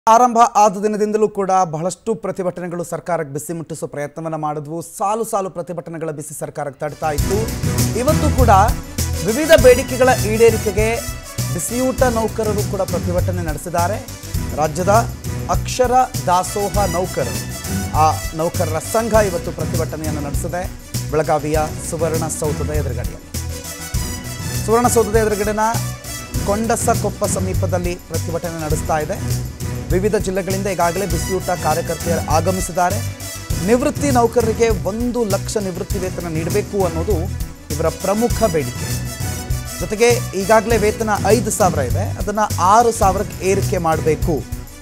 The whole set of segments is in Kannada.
ಆರಂಭ ಆದ ದಿನದಿಂದಲೂ ಕೂಡ ಬಹಳಷ್ಟು ಪ್ರತಿಭಟನೆಗಳು ಸರ್ಕಾರಕ್ಕೆ ಬಿಸಿ ಮುಟ್ಟಿಸುವ ಪ್ರಯತ್ನವನ್ನು ಮಾಡಿದ್ವು ಸಾಲು ಸಾಲು ಪ್ರತಿಭಟನೆಗಳ ಬಿಸಿ ಸರ್ಕಾರಕ್ಕೆ ತಡ್ತಾ ಇತ್ತು ಇವತ್ತು ಕೂಡ ವಿವಿಧ ಬೇಡಿಕೆಗಳ ಈಡೇರಿಕೆಗೆ ಬಿಸಿಯೂಟ ನೌಕರರು ಕೂಡ ಪ್ರತಿಭಟನೆ ನಡೆಸಿದ್ದಾರೆ ರಾಜ್ಯದ ಅಕ್ಷರ ದಾಸೋಹ ನೌಕರರು ಆ ನೌಕರರ ಸಂಘ ಇವತ್ತು ಪ್ರತಿಭಟನೆಯನ್ನು ನಡೆಸಿದೆ ಬೆಳಗಾವಿಯ ಸುವರ್ಣಸೌಧದ ಎದುರುಗಡೆಯಲ್ಲಿ ಸುವರ್ಣಸೌಧದ ಎದುರುಗಡೆನ ಕೊಂಡಸಕೊಪ್ಪ ಸಮೀಪದಲ್ಲಿ ಪ್ರತಿಭಟನೆ ನಡೆಸ್ತಾ ಇದೆ ವಿವಿಧ ಜಿಲ್ಲೆಗಳಿಂದ ಈಗಾಗಲೇ ಬಿಸಿಯೂಟ ಕಾರ್ಯಕರ್ತೆಯರು ಆಗಮಿಸಿದ್ದಾರೆ ನಿವೃತ್ತಿ ನೌಕರರಿಗೆ ಒಂದು ಲಕ್ಷ ನಿವೃತ್ತಿ ವೇತನ ನೀಡಬೇಕು ಅನ್ನೋದು ಇವರ ಪ್ರಮುಖ ಬೇಡಿಕೆ ಜೊತೆಗೆ ಈಗಾಗಲೇ ವೇತನ ಐದು ಸಾವಿರ ಇದೆ ಅದನ್ನು ಆರು ಸಾವಿರಕ್ಕೆ ಏರಿಕೆ ಮಾಡಬೇಕು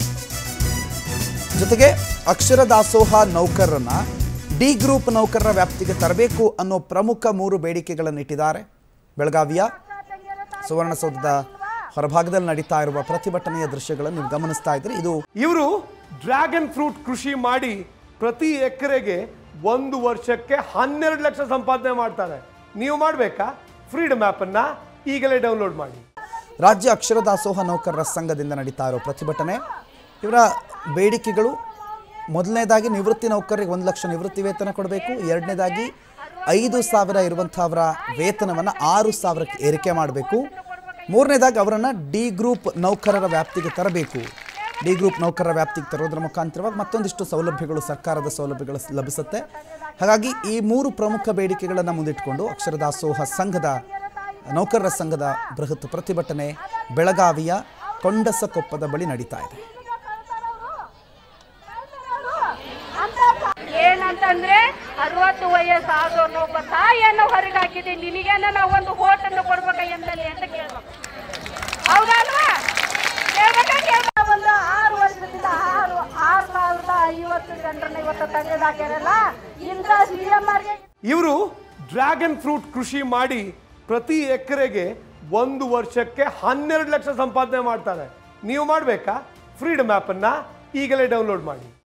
ಜೊತೆಗೆ ಅಕ್ಷರ ದಾಸೋಹ ನೌಕರರನ್ನ ಡಿ ಗ್ರೂಪ್ ನೌಕರರ ವ್ಯಾಪ್ತಿಗೆ ತರಬೇಕು ಅನ್ನೋ ಪ್ರಮುಖ ಮೂರು ಬೇಡಿಕೆಗಳನ್ನು ಇಟ್ಟಿದ್ದಾರೆ ಬೆಳಗಾವಿಯ ಸುವರ್ಣಸೌಧದ ಹೊರಭಾಗದಲ್ಲಿ ನಡೀತಾ ಇರುವ ಪ್ರತಿಭಟನೆಯ ದೃಶ್ಯಗಳನ್ನು ನೀವು ಗಮನಿಸ್ತಾ ಇದ್ರಿ ಇದು ಇವರು ಡ್ರ್ಯಾಗನ್ ಫ್ರೂಟ್ ಕೃಷಿ ಮಾಡಿ ಪ್ರತಿ ಎಕರೆಗೆ ಒಂದು ವರ್ಷಕ್ಕೆ ಹನ್ನೆರಡು ಲಕ್ಷ ಸಂಪಾದನೆ ಮಾಡ್ತಾರೆ ನೀವು ಮಾಡಬೇಕಾ ಫ್ರೀಡಮ್ ಆ್ಯಪನ್ನು ಈಗಲೇ ಡೌನ್ಲೋಡ್ ಮಾಡಿ ರಾಜ್ಯ ಅಕ್ಷರ ದಾಸೋಹ ನೌಕರರ ಸಂಘದಿಂದ ನಡೀತಾ ಇರೋ ಪ್ರತಿಭಟನೆ ಇವರ ಬೇಡಿಕೆಗಳು ಮೊದಲನೇದಾಗಿ ನಿವೃತ್ತಿ ನೌಕರರಿಗೆ ಒಂದು ಲಕ್ಷ ನಿವೃತ್ತಿ ವೇತನ ಕೊಡಬೇಕು ಎರಡನೇದಾಗಿ ಐದು ಸಾವಿರ ಇರುವಂಥ ಅವರ ವೇತನವನ್ನು ಆರು ಸಾವಿರಕ್ಕೆ ಏರಿಕೆ ಮಾಡಬೇಕು ಮೂರನೇದಾಗಿ ಅವರನ್ನು ಡಿ ಗ್ರೂಪ್ ನೌಕರರ ವ್ಯಾಪ್ತಿಗೆ ತರಬೇಕು ಡಿ ಗ್ರೂಪ್ ನೌಕರರ ವ್ಯಾಪ್ತಿಗೆ ತರೋದ್ರ ಮುಖಾಂತರವಾಗಿ ಮತ್ತೊಂದಿಷ್ಟು ಸೌಲಭ್ಯಗಳು ಸರ್ಕಾರದ ಸೌಲಭ್ಯಗಳು ಲಭಿಸುತ್ತೆ ಹಾಗಾಗಿ ಈ ಮೂರು ಪ್ರಮುಖ ಬೇಡಿಕೆಗಳನ್ನು ಮುಂದಿಟ್ಟುಕೊಂಡು ಅಕ್ಷರ ದಾಸೋಹ ಸಂಘದ ನೌಕರರ ಸಂಘದ ಬೃಹತ್ ಪ್ರತಿಭಟನೆ ಬೆಳಗಾವಿಯ ಕೊಂಡಸಕೊಪ್ಪದ ಬಳಿ ನಡೀತಾ ಇದೆ ಏನಂತಂದ್ರೆ ಅರವತ್ತು ವಯಸ್ಸು ಆದವನು ಒಬ್ಬ ತಾಯಿಯನ್ನು ಹೊರಗೆ ಹಾಕಿದೆ ನಿನಗೇನ ನಾವು ಒಂದು ಹೋಟನ್ನು ಕೊಡ್ಬೇಕ ಎಂದಲ್ಲಿ ಅಂತ ಕೇಳ್ಬೇಕು ಹೌದಲ್ವಾ ಕೇಳ್ಬೇಕಾ ಕೇಳ್ಬೇಕ ಒಂದು ಆರು ವರ್ಷದಿಂದ ಆರು ಆರು ಸಾವಿರದ ಐವತ್ತು ಜನರನ್ನ ಇವತ್ತು ತೆಗೆದಾಕ್ಯಾರಲ್ಲ ಇಂಥ ಸಿ ಎಂ ಆರ್ಗೆ ಇವರು ಡ್ರ್ಯಾಗನ್ ಫ್ರೂಟ್ ಕೃಷಿ ಮಾಡಿ ಪ್ರತಿ ಎಕರೆಗೆ ಒಂದು ವರ್ಷಕ್ಕೆ ಹನ್ನೆರಡು ಲಕ್ಷ ಸಂಪಾದನೆ ಮಾಡ್ತಾರೆ ನೀವು ಮಾಡಬೇಕಾ ಫ್ರೀಡಮ್ ಆ್ಯಪನ್ನು ಈಗಲೇ ಡೌನ್ಲೋಡ್ ಮಾಡಿ